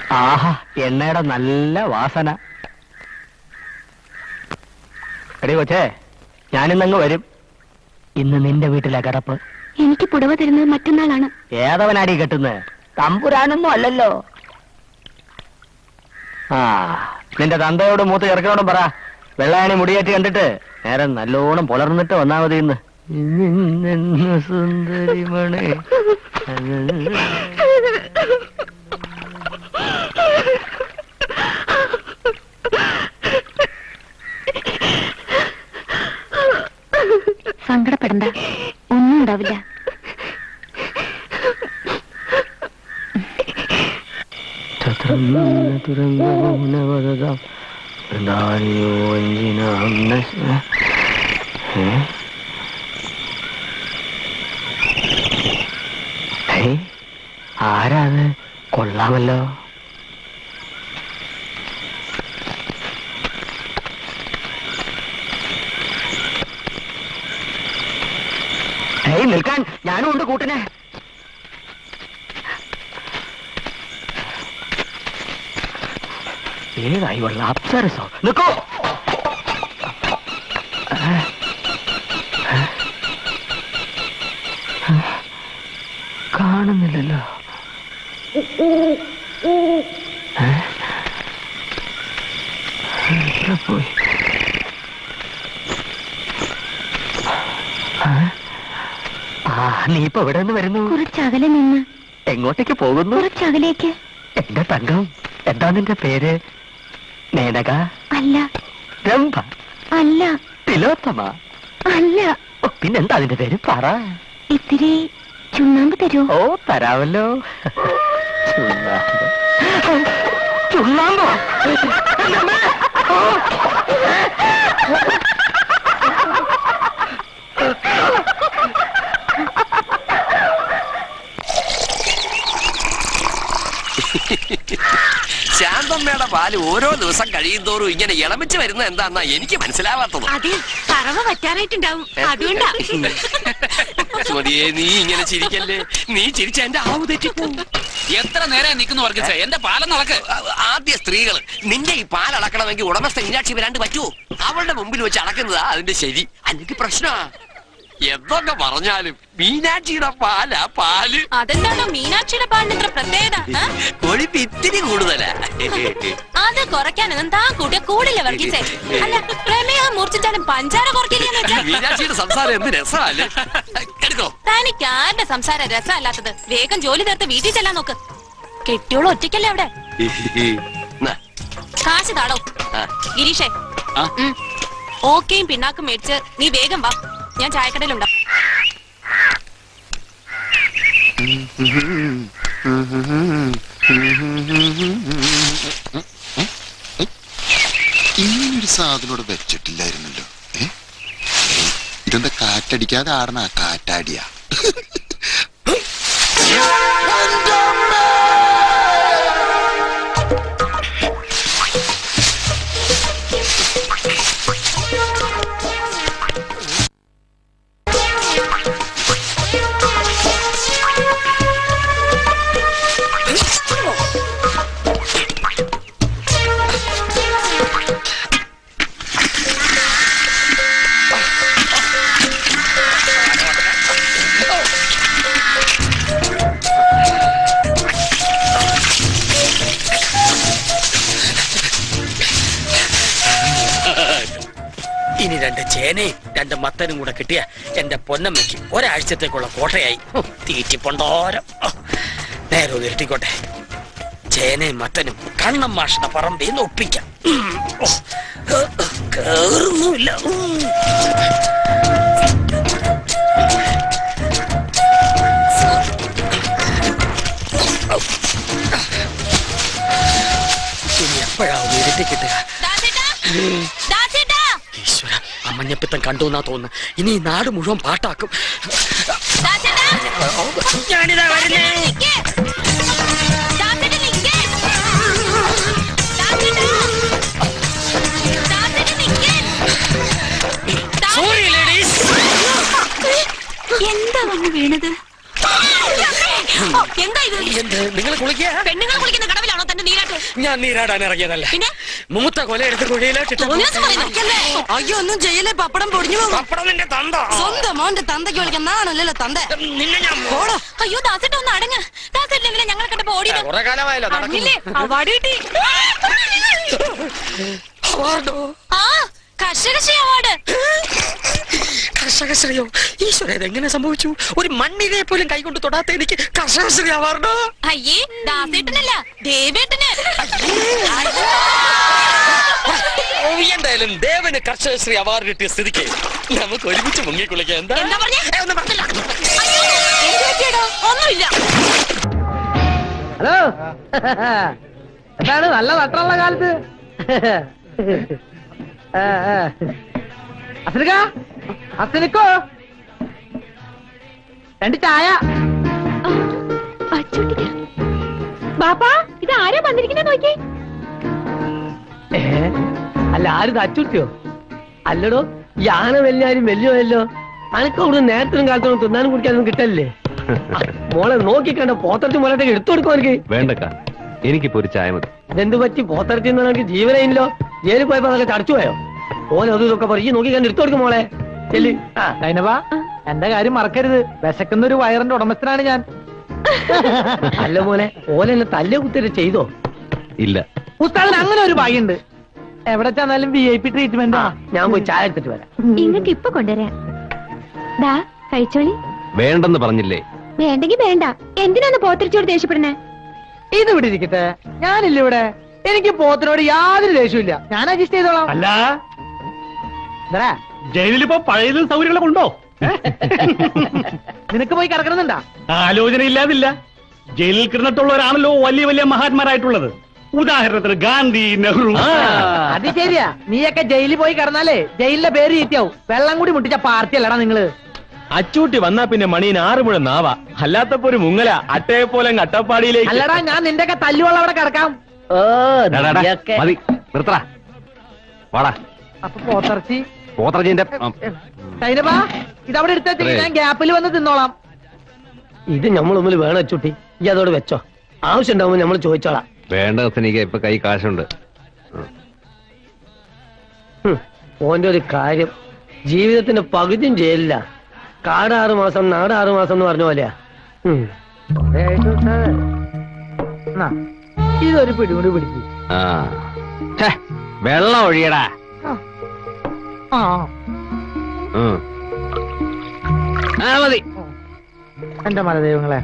ആഹാ എണ്ണയുടെ നല്ല വാസന എടി കൊച്ചേ ഞാനിന്നങ്ങ് വരും ഇന്ന് നിന്റെ വീട്ടിലെ കിടപ്പ് എനിക്ക് പുടവ തരുന്നത് മറ്റന്നാളാണ് ഏതവനാടി കെട്ടുന്നത് തമ്പുരാനൊന്നും അല്ലല്ലോ ആ നിന്റെ തന്തയോടും മൂത്ത ചെറുക്കനോടും പറ വെള്ളാണി മുടിയേറ്റ് കണ്ടിട്ട് നേരെ നല്ലോണം പുലർന്നിട്ട് വന്നാ മതി ഇന്ന് സുന്ദരിമണി സങ്കടപ്പെടണ്ട ഒന്നും ഉണ്ടാവില്ല ആരാത് കൊള്ളാമല്ലോ ഏയ് നിൽക്കാൻ ഞാനും ഉണ്ട് കൂട്ടിനെ ഏതായി വെള്ള അപ്സരസോ നിൽക്കോ കാണുന്നില്ലല്ലോ ഏ? എവിടെ പോയി ആ? ആ നീ ഇപ്പൊ എവിടെ നിന്ന് വരുന്നു കുറച്ചകലെ നിന്ന് എങ്ങോട്ടേക്ക് പോകുന്നു കുറച്ചകലേക്ക് എന്റെ തങ്കം എന്താ നിന്റെ പേര് മേനക അല്ല രംഭ അല്ല തിലോത്തമ അല്ല ഓ, പിന്നെന്താ അതിന്റെ പേര് പറ ഇത്തിരി ചുണ്ണാമ്പ് തരൂ ഓ തരാമല്ലോ ചുണ്ണാമ്പ് ചുണ്ണാമ്പോ എന്റെ അമ്മേ! ഓ! ശാന്തമ്മയുടെ പാല് ഓരോ ദിവസം കഴിയുന്തോറും ഇങ്ങനെ ഇളമിച്ച് വരുന്നത് എന്താന്നാ എനിക്ക് മനസ്സിലാവാത്തത് അതെ പറവ പറ്റാനായിട്ടുണ്ടാവും അതുകൊണ്ടാ സുമതിയെ നീ ഇങ്ങനെ ചിരിക്കല്ലേ നീ ചിരിച്ച എന്റെ ആവു തെറ്റിപ്പോവും എത്ര നേരം നിൽക്കുന്നു വർഗീസേ എന്റെ പാലം നടക്ക് ആദ്യ സ്ത്രീകള് നിന്റെ ഈ പാൽ അളക്കണമെങ്കിൽ ഉടമസ്ഥ മീനാക്ഷി വരാണ്ട് പറ്റുമോ അവളുടെ മുമ്പിൽ വെച്ച് അളക്കുന്നതാ അതിന്റെ ശരി അല്ലെങ്കിൽ പ്രശ്നമാ എന്തൊക്കെ പറഞ്ഞാലും മീനാക്ഷിയുടെ പാലാ പാല് അതെന്താണോ മീനാക്ഷിയുടെ പാലിന് ഇത്ര പ്രത്യേകത ആ? കൊഴുപ്പ് ഇത്തിരി കൂടുതലാ അത് കുറയ്ക്കാനൊന്നും താൻ കൂട്ടിയ കൂടില്ല വർഗീസേ അല്ല പ്രമേഹം മൂർച്ഛിച്ചാലും പഞ്ചാര കുറയ്ക്കില്ലെന്ന് വെച്ചാ മീനാക്ഷിയുടെ സംസാരം എന്ത് രസമല്ലേ എടുക്കോ തനിക്ക് ആരുടെ സംസാരം രസമല്ലാത്തത് വേഗം ജോലി തീർത്ത് വീട്ടിൽ ചെല്ലാൻ നോക്ക് കെട്ടിയോളം ഒറ്റയ്ക്കല്ലേ അവിടെ എന്നാ, കാശ് താടോ ആ. ഗിരീഷേ ആ? ഉം. ഓക്കെയും പിണ്ണാക്കും മേടിച്ച് നീ വേഗം വാ ഞാൻ ചായക്കടയിലുണ്ടാവും ഇങ്ങനൊരു സാധനം ഇവിടെ വെച്ചിട്ടില്ലായിരുന്നല്ലോ ഏ? ഏയ്, ഇതെന്താ കാറ്റടിക്കാതെ ആടണ കാറ്റാടിയാ ഇനി രണ്ട് ചേനയും രണ്ട് മത്തനും കൂടെ കിട്ടിയ എന്റെ പൊന്നമ്മയ്ക്ക് ഒരാഴ്ചത്തേക്കുള്ള കോട്ടയായി ഹും, തീറ്റിപ്പൊണ്ടോരം ഓ, നേരെ ഒന്ന് ഇരുട്ടിക്കോട്ടെ ചേനയും മത്തനും കണ്ണം മാഷയുടെ പറമ്പിന്ന് ഒപ്പിക്കാം ഉം, ഓ, ഏ, കേറുന്നുമില്ല ഉം. ഇനി എപ്പോഴാവും ഇരുട്ടി കിട്ടുക ദാസേട്ടാ ദാസേട്ടാ ഈശ്വര ആ മഞ്ഞപ്പിത്തം കണ്ടു എന്നാ തോന്നുന്നു ഇനി ഈ നാട് മുഴുവൻ പാട്ടാക്കും ദാസേട്ടാ ഞാനിതാ വരുന്നേ നിക്ക്. ദാസേട്ടാ നിക്ക്. ദാസേട്ടാ. ദാസേട്ടാ നിക്ക്. സോറി ലേഡീസ് എന്താ വന്ന് വീണത് എന്താ ഇത് എന്ത് നിങ്ങൾ കുളിക്കുക പെണ്ണുങ്ങൾ കുളിക്കുന്ന കടവിലാണോ തന്റെ നീരാട്ട് ഞാൻ നീരാടാൻ ഇറങ്ങിയതല്ല പിന്നെ? മൂത്ത കൊല എടുത്ത് കുഴിയിലോട്ടിട്ട് തോന്നിയാസം പറയുന്നു. അയ്യോ ഒന്നും ചെയ്യലേ പപ്പടം പൊടിഞ്ഞു പോകും പപ്പടം നിന്റെ തന്ത സ്വന്തം മോന്റെ തന്തയ്ക്ക് വിളിക്കാൻ നാണല്ലല്ലോ തന്ത നിന്നെ ഞാൻ ഓടാ അയ്യോ ദാസേട്ട ഒന്ന് അടങ്ങ് ദാസേട്ടനെന്തിനാ ഞങ്ങളെ കണ്ടപ്പോ ഓടിയത് കുറെ കാലമായല്ലോ അറിഞ്ഞില്ലേ അവാർഡ് കിട്ടി അവാർഡോ ആ കർഷകശ്രീ അവാർഡ് കർഷകശ്രീയോ ഈശ്വര ഇതെങ്ങനെ സംഭവിച്ചു ഒരു മണ്ണിനെ പോലും കൈകൊണ്ട് തൊടാത്ത എനിക്ക് കർഷകശ്രീ അവാർഡോ അയ്യേ ദാസേട്ടനല്ല ദേവേട്ടന് ഓ, എന്തായാലും ദേവന് കർഷകശ്രീ അവാർഡ് കിട്ടിയ സ്ഥിതിക്ക് നമുക്ക് ഒരുമിച്ച് മുങ്ങിക്കുളിക്കാം എന്താ എന്താ പറഞ്ഞേ? ഏ, ഒന്നും പറഞ്ഞില്ല. അയ്യോ, എന്ത് പറ്റിയെടോ? ഒന്നുമില്ല ഹലോ എന്താണ് നല്ല നട്ടുള്ള കാലത്ത് അസനിക്ക അസനിക്കോ രണ്ട് ചായ അച്ചൂട്ടിക്ക് ബാപ്പാ ഇത് ആരാ വന്നിരിക്കുന്ന നോക്കി ഏ? അല്ല ആര് തച്ചുട്ടിയോ അല്ലടോ യാന വലിയാരും വലിയല്ലോ അനക്ക് അവിടെ നേരത്തിനും കാലത്തോളം തിന്നാനും കുടിക്കാനും കിട്ടല്ലേ ആ, മോളെ നോക്കിക്കണ്ട പോത്തറച്ചി മോളത്തേക്ക് എടുത്തു കൊടുക്കും എനിക്ക് വേണ്ടക്ക എനിക്കിപ്പോ ഒരു ചായ മതി ഇതെന്ത് പറ്റി പോത്തറച്ചി എനിക്ക് ജീവനയില്ലോ ജയിലിൽ പോയപ്പോ അതൊക്കെ ചടച്ചു പോയോ ഓൻ അതും ഇതൊക്കെ പറയും നോക്കി കണ്ട് എടുത്തു കൊടുക്കും മോളെ ചെല്ലി ആ സൈനബ എന്റെ കാര്യം മറക്കരുത് വിശക്കുന്ന ഒരു വയറിന്റെ ഉടമസ്ഥനാണ് ഞാൻ അല്ല മോനെ ഓലെന്നെ തല്ല് കുത്തിട്ട് ചെയ്തോ ഇല്ല ഉസ്താദിന് അങ്ങനെ ഒരു ഭാഗ്യമുണ്ട് എവിടെ ചെന്നാലും വി ഐ പി ട്രീറ്റ്മെന്റ് ആ ഞാൻ പോയി ചായ എടുത്തിട്ട് വരാം ഇങ്ങക്ക് ഇപ്പൊ കൊണ്ടുവരാം ദാ കഴിച്ചോളി വേണ്ടെന്ന് പറഞ്ഞില്ലേ വേണ്ടെങ്കി വേണ്ട എന്തിനാന്ന് പോത്തിരിച്ചോട് ദേഷ്യപ്പെടണേ ഇത് ഇവിടെ ഇരിക്കട്ടെ ഞാനില്ല ഇവിടെ എനിക്ക് പോത്തിനോട് യാതൊരു ദേഷ്യമില്ല ഞാൻ അഡ്ജസ്റ്റ് ചെയ്തോളാം അല്ല എന്താ ജയിലിലിപ്പോ പഴയതും സൗകര്യങ്ങളൊക്കെ ഉണ്ടോ നിനക്ക് പോയി കിടക്കണമെന്നുണ്ടാ ആലോചന ഇല്ലാതില്ല ജയിലിൽ കിടന്നിട്ടുള്ളവരാണല്ലോ വലിയ വലിയ മഹാത്മാരായിട്ടുള്ളത് ഉദാഹരണത്തിന് ഗാന്ധി നെഹ്റു അത് ശരിയാ നീയൊക്കെ ജയിലിൽ പോയി കിടന്നാലേ ജയിലിലെ പേര് ചീത്തയാവും വെള്ളം കൂടി മുട്ടിച്ച പാർട്ടി അല്ലടാ നിങ്ങള് അച്ചൂട്ടി വന്നാ പിന്നെ മണീന് ആറ് മുഴ നാവാ അല്ലാത്തപ്പോ ഒരു മുങ്ങല അട്ടയെ പോലെ അട്ടപ്പാടിയിലേക്ക് അല്ലടാ ഞാൻ നിന്റെ ഒക്കെ തല്ലുവള്ള അവിടെ കിടക്കാം ഓ ഡാ, ഡാ, ഡാ, നീയൊക്കെ മതി നിർത്തടാ വാടാ അപ്പൊ പോത്തിറച്ചി പോത്രജിന്റെ സൈനബാ ഇതവിടെ എടുത്തു അതെ. ഞാൻ ഗ്യാപ്പിൽ വന്ന് തിന്നോളാം ഇത് നമ്മൾ മുമ്പിൽ വേണം ചുട്ടി ഈ അതോട് വെച്ചോ ആവശ്യം ഉണ്ടാവുമ്പോ നമ്മൾ ചോദിച്ചോളാം വേണ്ട എനിക്ക് ഇപ്പൊ കൈ കാശുണ്ട് ഹും, ഓന്റെ ഒരു കാര്യം ജീവിതത്തിന്റെ പകുതിയും ജയിലില്ല കാട് ആറ് മാസം നാട് ആറ് മാസം എന്ന് പറഞ്ഞ പോലെയാ ഹും. എന്നാ, ഇതൊരു പിടികൂടി പിടിക്കും ആ ഛെ, വെള്ളം ഒഴിയടാ ആ ഉം. ആ മതി എന്റെ മലദൈവങ്ങളെ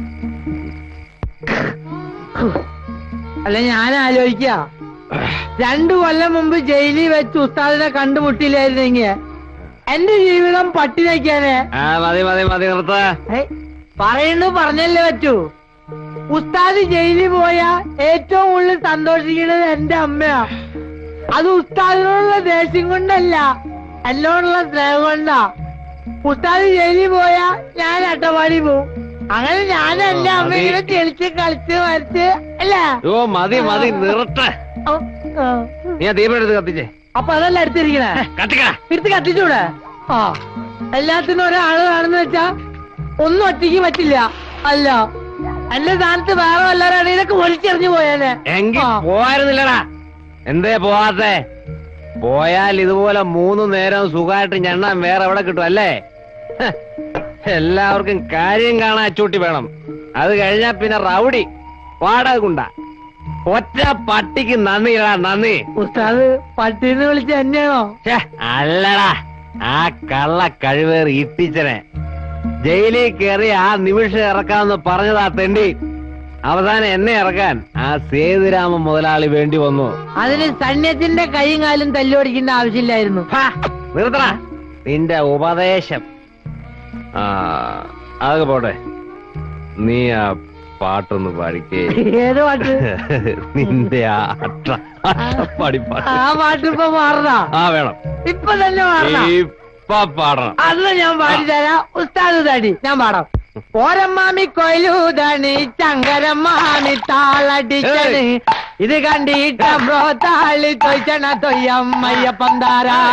അല്ല ഞാൻ ആലോചിക്ക രണ്ടു കൊല്ലം മുമ്പ് ജയിലിൽ വെച്ച് ഉസ്താദിനെ കണ്ടുമുട്ടില്ലായിരുന്നെങ്കിൽ എന്റെ ജീവിതം പട്ടിണിക്കാനെ ആ മതി മതി മതി നിർത്ത പറയുന്നു പറഞ്ഞല്ലേ പറ്റൂ ഉസ്താദ് ജയിലിൽ പോയ ഏറ്റവും കൂടുതൽ സന്തോഷിക്കുന്നത് എന്റെ അമ്മയാ അത് ഉസ്താദിനോടുള്ള ദേഷ്യം കൊണ്ടല്ല എന്നോടുള്ള സ്നേഹം കൊണ്ടാ ഉസ്താദ് ജയിലിൽ പോയാ ഞാൻ അട്ടപ്പാടി പോവും അങ്ങനെ ഞാൻ എന്റെ അമ്മ മതി. ഇങ്ങനെ ചെളിച്ച് കളിച്ച് വരച്ച് അല്ലേ ഓ മതി മതി നിർത്ത ഓ, ആ. നീ ആ ദീപം എടുത്ത് കത്തിച്ചേ അപ്പൊ അതല്ല എടുത്തിരിക്കണേ കത്തിക്കടാ എടുത്ത് കത്തിച്ചൂടെ ആ എല്ലാത്തിനും ഒരാള് കാണുന്ന വെച്ചാ ഒന്നും ഒറ്റയ്ക്ക് പറ്റില്ല അല്ല എന്റെ സ്ഥാനത്ത് വേറെ വല്ലവരാണ് ഇതൊക്കെ ഒളിച്ചെറിഞ്ഞു പോയാലേ എങ്കിൽ ആ. പോവായിരുന്നില്ലടാ എന്തേ പോവാത്തെ പോയാൽ ഇതുപോലെ മൂന്ന് നേരം സുഖമായിട്ട് ഞണ്ണാൻ വേറെ എവിടെ കിട്ടും അല്ലേ ഹ്, എല്ലാവർക്കും കാര്യം കാണാൻ അച്ചൂട്ടി വേണം അത് കഴിഞ്ഞാ പിന്നെ റൗഡി വാടക കുണ്ട ഒറ്റ പട്ടിക്ക് നന്ദിടാ നന്ദി ഉസ്താദ് പട്ടീന്ന് വിളിച്ച് എന്നെയാണോ ഛെ, അല്ലടാ ആ കള്ള കഴിവേറി ഇട്ടിച്ചനെ ജയിലിൽ കയറി ആ നിമിഷം ഇറക്കാമെന്ന് പറഞ്ഞതാ തെണ്ടി അവസാനം എന്നെ ഇറക്കാൻ ആ സേതുരാമ മുതലാളി വേണ്ടി വന്നു അതിന് സൈന്യത്തിന്റെ കൈയും കാലും തല്ലുപിടിക്കേണ്ട ആവശ്യമില്ലായിരുന്നു ഹാ, നിർത്തടാ നിന്റെ ഉപദേശം ആ അതൊക്കെ പോട്ടെ നീ ആ പാട്ടൊന്ന് പാടിക്കേ ഏത് പാട്ട് നിന്റെ ആ അട്ട അട്ടപ്പാടി പാട്ട് ആ പാട്ട് ഇപ്പൊ മാറണ ആ വേണം ഇപ്പൊ തന്നെ മാറണ ഇപ്പൊ പാടണം അന്ന് ഞാൻ പാടിത്തരാം ഉസ്താദ് തടി ഞാൻ പാടാം ഓരമ്മാമി കൊയിലൂതണി ചങ്കരമ്മാമി താളടിച്ചണി ഇത് കണ്ടിട്ട ബ്രോ താളി തൊയ്ച്ചണ തൊയ്യമ്മയ്യപ്പം താര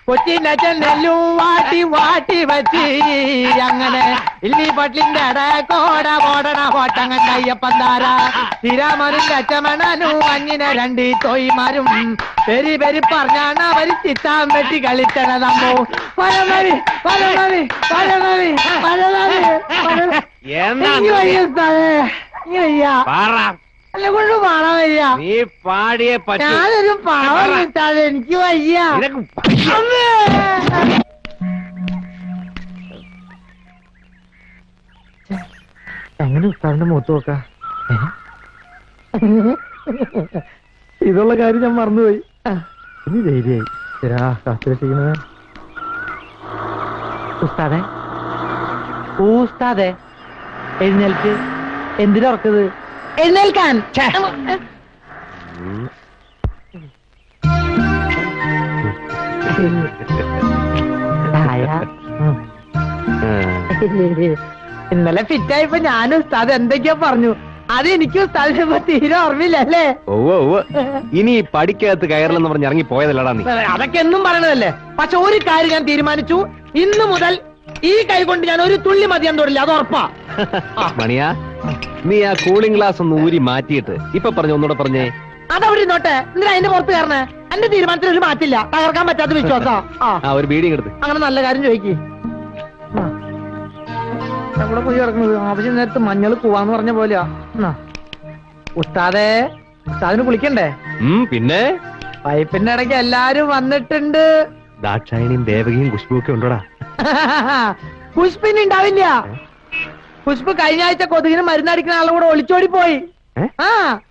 കൊച്ചിന്റെ അച്ഛൻ നെല്ലും വാട്ടി വാട്ടി വെച്ച് അങ്ങനെ ഇല്ലി പട്ടിന്റെ കോട ഓടണ ഓട്ടങ്ങൻ അയ്യപ്പന്താര ശ്രീരാമനിന്റെ അച്ഛമണനും അഞ്ഞിനെ രണ്ട് തോയിമാരും പെരി പെരി പറഞ്ഞാണ് അവര് ചിത്താൻ വെട്ടി കളിച്ചണതമ്മോ പരമവി പരമവി പരമവി പരമവി എന്നാ എനിക്ക് വയ്യ ഉസ്താദേ. എനിക്ക് വയ്യ പറ എന്നെ കൊണ്ട് പാടാൻ വയ്യ നീ പാടിയേ പറ്റൂ ഞാനൊരു പാവം കിട്ടാതെ എനിക്ക് വയ്യ നിനക്ക് അമ്മേ. എങ്ങനെ ഉസ്താദിന്റെ മുഖത്ത് നോക്ക ഇതുള്ള കാര്യം ഞാൻ മറന്നുപോയി ഇനി ധൈര്യമായി ശരാ കാത്തിരക്ഷിക്കണേ ഉസ്താദെ ഉസ്താദെ എഴുന്നേൽക്ക് എന്തിനാ ഉറക്കത് എഴുന്നേൽക്കാൻ ചായ ഉം. ഇന്നലെ ഫിറ്റായപ്പോ ഞാൻ ഉസ്താദ് എന്തൊക്കെയോ പറഞ്ഞു അത് എനിക്ക് ഉസ്താദിനെ ഇപ്പൊ തീരെ ഓർമ്മയില്ലല്ലേ ഓവ്വ് ഓവ്വ്. ഇനി ഈ പടിക്കകത്ത് കയറില്ലെന്ന് പറഞ്ഞ് ഇറങ്ങി പോയതല്ലടാ നീ അതൊക്കെ എന്നും പറയണതല്ലേ പക്ഷെ ഒരു കാര്യം ഞാൻ തീരുമാനിച്ചു ഇന്ന് മുതൽ ഈ കൈ കൊണ്ട് ഞാൻ ഒരു തുള്ളി മതിയാൻ തൊടില്ല അത് ഉറപ്പാ മണിയാ നീ ആ കൂളിംഗ് ഗ്ലാസ് ഒന്ന് ഊരി മാറ്റിയിട്ട് ഇപ്പൊ പറഞ്ഞു ഒന്നുകൂടെ പറഞ്ഞേ അതവിടെ ഇരുന്നോട്ടെ എന്തിനാ അതിന്റെ പുറത്ത് കയറണേ എന്റെ തീരുമാനത്തിൽ ഒരു മാറ്റില്ല തകർക്കാൻ പറ്റാത്ത വിശ്വാസാ ആ ആ ഒരു ബീഡിങ് എടുത്ത് അങ്ങനെ നല്ല കാര്യം ചോദിക്ക് ആ. എവിടെ പോയി ഇറങ്ങുന്നത് ആവശ്യം നേരത്ത് മഞ്ഞൾ പോവാന്ന് പറഞ്ഞ പോലെയാ എന്നാ. ഉസ്താദേ ഉസ്താദിന് കുളിക്കണ്ടേ ഉം, പിന്നെ പൈപ്പിന്റെ ഇടയ്ക്ക് എല്ലാരും വന്നിട്ടുണ്ട് ദാക്ഷായണിയും ദേവകിയും കുഷ്ബുവും ഒക്കെ ഉണ്ടോടാ പുഷ്പിന് ഉണ്ടാവില്ല പുഷ്പ് കഴിഞ്ഞ ആഴ്ച കൊതുകിന് മരുന്നടിക്കുന്ന ആളും കൂടെ ഒളിച്ചോടി പോയി ഏ? ആ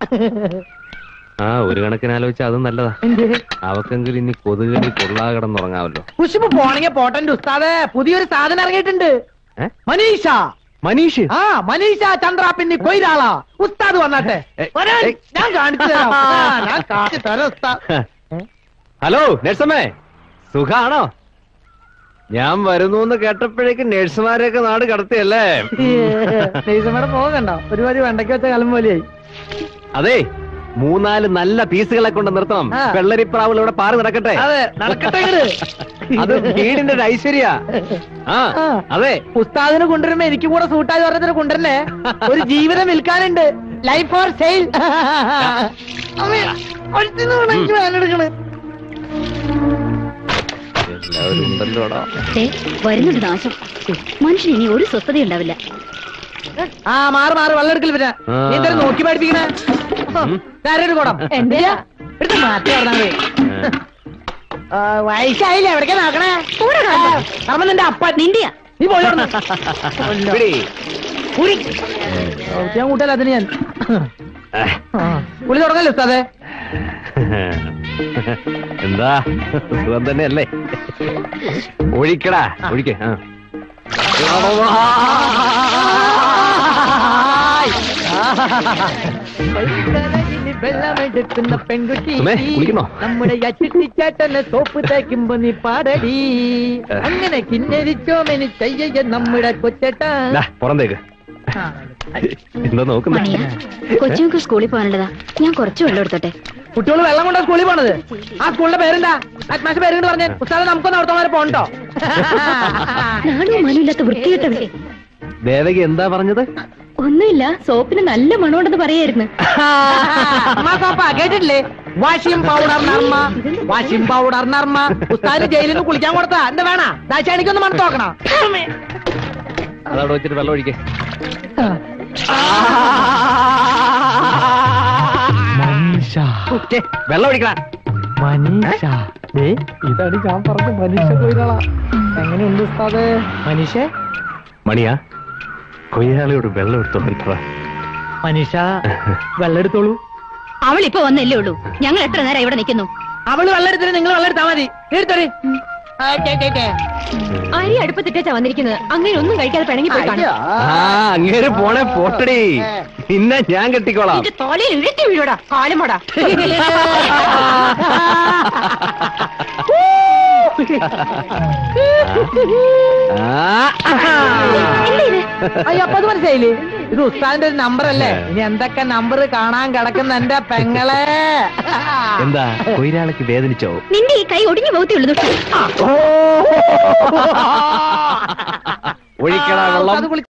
ആ ഒരു കണക്കിന് ആലോചിച്ച അതും നല്ലതാ എന്ത്? അവക്കെങ്കിലും ഇനി കൊതുകടി കൊള്ളാ കിടന്നുറങ്ങാമല്ലോ പുഷ്പ് പോണെങ്കിൽ പോട്ടന്റെ ഉസ്താദേ പുതിയൊരു സാധനം ഇറങ്ങിയിട്ടുണ്ട് ഏ? മനീഷ മനീഷ് ആ മനീഷ ചന്ദ്ര പിന്നെ കൊയിലാളാ ഉസ്താദ് വന്നാട്ടെ ഏ, വരാൻ. ഏ. ഞാൻ കാണിച്ചു തരാം ആ, ഞാൻ കാണിച്ചു തരാം ഉസ്താദ് ഹലോ നഴ്സമ്മേ സുഖാണോ ഞാൻ വരുന്നു എന്ന് കേട്ടപ്പോഴേക്കും നഴ്സുമാരെയൊക്കെ നാട് കടത്തിയല്ലേ നെയ്സമ്മയുടെ മുഖം കണ്ടോ ഒരുപാട് വെണ്ടയ്ക്ക് വെച്ച കലം പോലെയായി അതെ മൂന്നാല് നല്ല പീസുകളെ കൊണ്ട് നിർത്തണം ആ. വെള്ളരിപ്രാവുകൾ ഇവിടെ പാറി നടക്കട്ടെ അതെ നടക്കട്ടെ ഇങ്ങട്. അത് വീടിന്റെ ഒരു ഐശ്വര്യ ആ ആ. അതെ ഉസ്താദിന് കൊണ്ടുവരുമ്പോ എനിക്കും കൂടെ സൂട്ടായി പറഞ്ഞതിന് കൊണ്ടുവരണേ ഒരു ജീവിതം വിൽക്കാനുണ്ട് ലൈഫ് ഫോർ സെയിൽ വേനെടുക്കണ് എല്ലാവരും ഉണ്ടല്ലോടാ വരുന്നുണ്ട് നാശം മനുഷ്യന് ഇനി ഒരു സ്വസ്ഥത ഉണ്ടാവില്ല ആ മാറ് മാറ് വെള്ളം എടുക്കൽ പിന്നെ ആ. നീ എന്തായാലും നോക്കി പഠിപ്പിക്കണേ ആരുടെ കുടം എന്തിനാ എടുത്ത് മാറ്റി പറഞ്ഞാൽ വയസ്സായില്ലേ എവിടേക്കാ നോക്കണേ അമ്മ നിന്റെ അപ്പ നിന്റെയാ നീ പോയി അവിടുന്ന്. പിടി. കുടി. ഞാൻ കൂട്ടല്ല അതിന് ഞാൻ ആ. കുളി തുടങ്ങല്ലോ ഉസ്താദേ എന്താ സുഖം തന്നെയല്ലേ ഒഴിക്കടാ ഒഴിക്ക ആ വെള്ളമെടുക്കുന്ന പെൺകുട്ടി സുമേ, കുളിക്കുന്നോ? നമ്മുടെ ചേട്ടനെ സോപ്പ് തേക്കുമ്പോ നീ പാടടി അങ്ങനെ കിന്നരിച്ചോമെനി ചെയ്യ നമ്മുടെ കൊച്ചേട്ടാ ദാ, പുറന്തേക്ക് എന്താ നോക്കുന്നേ മണിയാ കൊച്ചുങ്ങൾക്ക് സ്കൂളിൽ പോകാനുള്ളതാ ഞാൻ കുറച്ച് വെള്ളം എടുത്തോട്ടെ കുട്ടികൾ വെള്ളം കൊണ്ടാ സ്കൂളിൽ പോണത് ആ സ്കൂളിന്റെ പേരെന്താ അറ്റ്മാസ് പേര് കൊണ്ട് പറഞ്ഞേ ഉസ്താദ് നമുക്കൊന്ന് അവിടുത്തെ വരെ പോകണ്ടോ നാണോ മനുമില്ലാത്ത വൃത്തികെട്ടവരെ ദേവകി എന്താ പറഞ്ഞത് ഒന്നുമില്ല സോപ്പിന് നല്ല മണമുണ്ടെന്ന് പറയായിരുന്നു മാസാപ്പ കേട്ടിട്ടില്ലേ washing powder Nirma washing powder Nirma ഉസ്താദിന് ജയിലിൽ നിന്ന് കുളിക്കാൻ കൊടുത്താ എന്താ വേണ ദാശാണിക്കൊന്ന് മണത്ത് നോക്കണം അതവിടെ വെച്ചിട്ട് വെള്ളം ഒഴിക്കേ വെള്ളം ഒഴിക്കണ മനീഷ ഏ ഇതാണ് ഞാൻ പറഞ്ഞ മനീഷ കൊയിലാളാ എങ്ങനെയുണ്ട് ഉസ്താദ് മനീഷേ മണിയാ കൊയ്യാളിയോട് വെള്ളം എടുത്തോ എടുത്തതാ മനീഷ വെള്ളം എടുത്തോളൂ അവൾ ഇപ്പൊ വന്നല്ലേ ഉള്ളൂ ഞങ്ങൾ എത്ര നേരം ഇവിടെ നിൽക്കുന്നു അവള് വെള്ളം എടുത്തിട്ട് നിങ്ങൾ വെള്ളം എടുത്താ മതി എടുത്തോറി അരി അടുപ്പത്തിട്ടാ വന്നിരിക്കുന്നത് അങ്ങനെ ഒന്നും കഴിക്കാതെ പിണങ്ങി പോയി കാണും ആ അങ്ങേര് പോണേ പോട്ടടി പിന്നെ ഞാൻ കെട്ടിക്കോളാം നിന്റെ തോലയിൽ ഇഴുത്തി വീഴോടാ കാലുമോടാ ആ എന്താ ഇത് അയ്യോ അപ്പൊ അത് മനസ്സിലായില്ലേ ഇത് ഉസ്താദിന്റെ ഒരു നമ്പർ അല്ലേ ഇനി എന്തൊക്കെ നമ്പർ കാണാൻ കിടക്കുന്ന എന്റെ പെങ്ങളെ എന്താ കൊയിരാളയ്ക്ക് വേദനിച്ചോ നിന്റെ ഈ കൈ ഒടിഞ്ഞു പോകത്തേ ഉള്ളൂ ദുഷ്ട ഒഴിക്കണ വെള്ളം ഉസ്താദ്